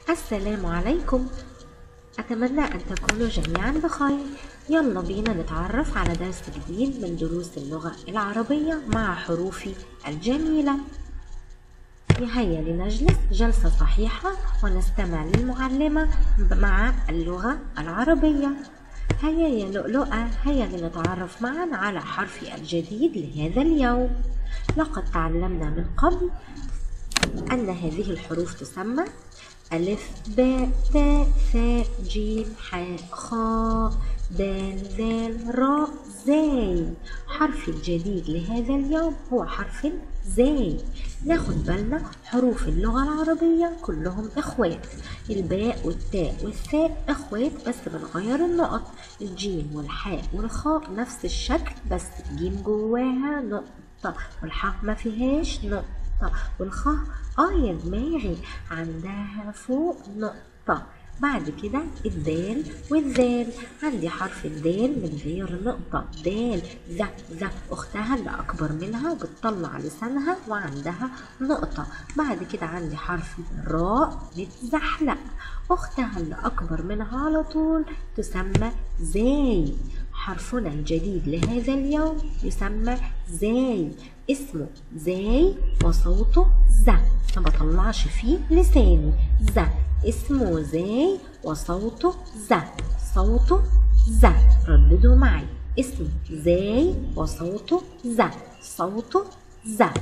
السلام عليكم أتمنى أن تكونوا جميعا بخير يلا بينا نتعرف على درس جديد من دروس اللغة العربية مع حروفي الجميلة هيا لنجلس جلسة صحيحة ونستمع للمعلمة مع اللغة العربية هيا يا لؤلؤة هيا لنتعرف معا على حرفي الجديد لهذا اليوم لقد تعلمنا من قبل أن هذه الحروف تسمى ألف باء تاء ثاء جيم حاء خاء دال ذال راء زاي حرف الجديد لهذا اليوم هو حرف زاي ناخد بالنا حروف اللغة العربية كلهم إخوات الباء والتاء والثاء إخوات بس بنغير النقط الجيم والحاء والخاء نفس الشكل بس الجيم جواها نقطة والحاء ما فيهاش نقطة والخاء اه يا دماغي عندها فوق نقطة بعد كده الدال والذال عندي حرف الدال من غير نقطة دال ذا ذا أختها اللي أكبر منها بتطلع لسانها وعندها نقطة بعد كده عندي حرف الراء متزحلق أختها اللي أكبر منها على طول تسمى زاي حرفنا الجديد لهذا اليوم يسمى زاي اسمه زاي وصوته ذا ما بطلعش فيه لساني ذا اسمه زاي وصوته ذا صوته ذا رددوا معي اسمه زاي وصوته ذا صوته ذا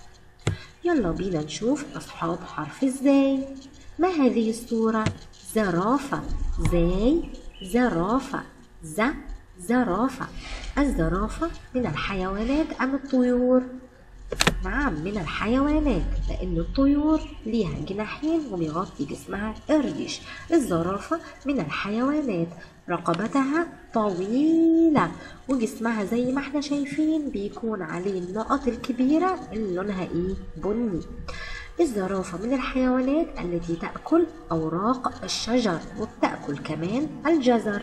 يلا بينا نشوف أصحاب حرف الزاي ما هذه الصورة زرافة زاي زرافة ذا زرافة الزرافة من الحيوانات أم الطيور؟ نعم من الحيوانات لأن الطيور ليها جناحين وبيغطي جسمها الريش الزرافة من الحيوانات رقبتها طويلة وجسمها زي ما احنا شايفين بيكون عليه النقط الكبيرة اللي لونها ايه بني الزرافة من الحيوانات التي تأكل أوراق الشجر وبتأكل كمان الجزر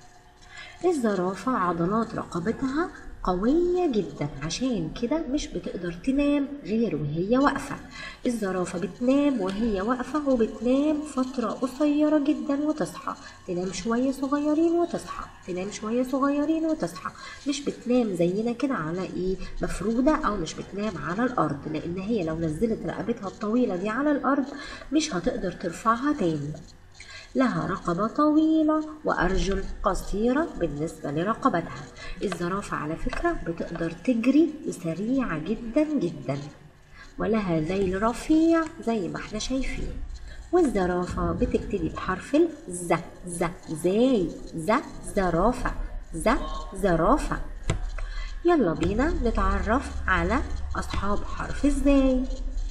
الزرافة عضلات رقبتها قوية جدا عشان كده مش بتقدر تنام غير وهي واقفة الزرافة بتنام وهي واقفة وبتنام فترة قصيرة جدا وتصحى تنام شوية صغيرين وتصحى تنام شوية صغيرين وتصحى مش بتنام زينا كده على ايه مفرودة او مش بتنام على الارض لان هي لو نزلت رقبتها الطويلة دي على الارض مش هتقدر ترفعها تاني لها رقبة طويلة وأرجل قصيرة بالنسبة لرقبتها الزرافة على فكرة بتقدر تجري سريعة جدا جدا ولها ذيل رفيع زي ما احنا شايفين والزرافة بتبتدي بحرف الز ز زي ز زرافة ز زرافة يلا بينا نتعرف على أصحاب حرف الزاي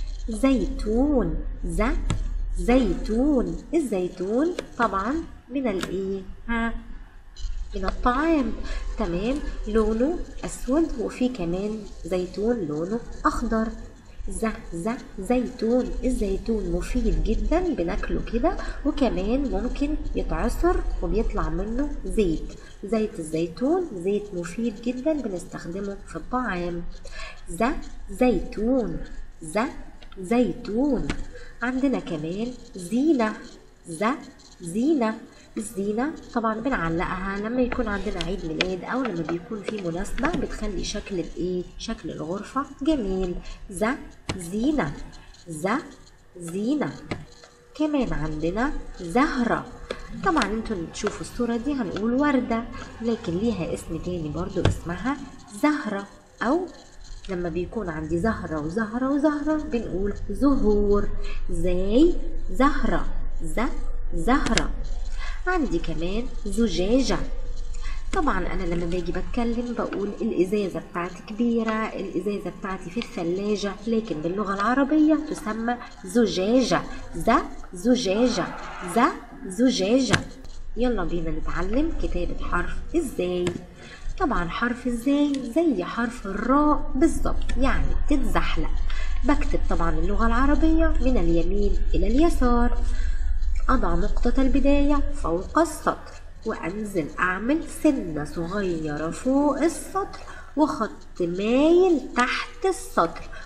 زيتون ز زيتون الزيتون طبعا من الايه ها من الطعام تمام لونه اسود وفي كمان زيتون لونه اخضر ز ز زيتون الزيتون مفيد جدا بناكله كده وكمان ممكن يتعصر وبيطلع منه زيت زيت الزيتون زيت مفيد جدا بنستخدمه في الطعام ز زيتون ز زيتون عندنا كمان زينة ز زينة الزينة طبعا بنعلقها لما يكون عندنا عيد ميلاد او لما بيكون في مناسبة بتخلي شكل الايه شكل الغرفة جميل ز زينة ز زينة كمان عندنا زهرة طبعا انتوا تشوفوا الصورة دي هنقول وردة لكن ليها اسم تاني برضو اسمها زهرة او لما بيكون عندي زهرة وزهرة وزهرة بنقول زهور زي زهرة ز زهرة عندي كمان زجاجة طبعا انا لما باجي بتكلم بقول الازازه بتاعتي كبيره الازازه بتاعتي في الثلاجه لكن باللغه العربيه تسمى زجاجه ز زجاجه ز زجاجه يلا بينا نتعلم كتابه حرف ازاي طبعا حرف ازاي زي حرف الراء بالظبط يعني بتتزحلق بكتب طبعا اللغة العربية من اليمين إلى اليسار أضع نقطة البداية فوق السطر وأنزل أعمل سنة صغيرة فوق السطر وخط مايل تحت السطر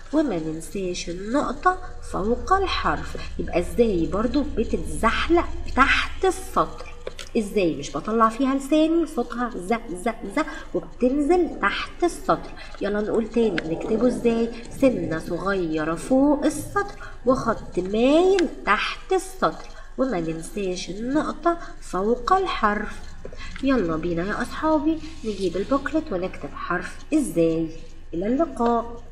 وما ننساش النقطة فوق الحرف يبقى ازاي برضو بتتزحلق تحت السطر ازاي مش بطلع فيها لساني صوتها ز ز ز وبتنزل تحت السطر يلا نقول تاني نكتبه ازاي سنة صغيرة فوق السطر وخط مايل تحت السطر وما ننساش النقطة فوق الحرف يلا بينا يا أصحابي نجيب البوكلت ونكتب حرف ازاي إلى اللقاء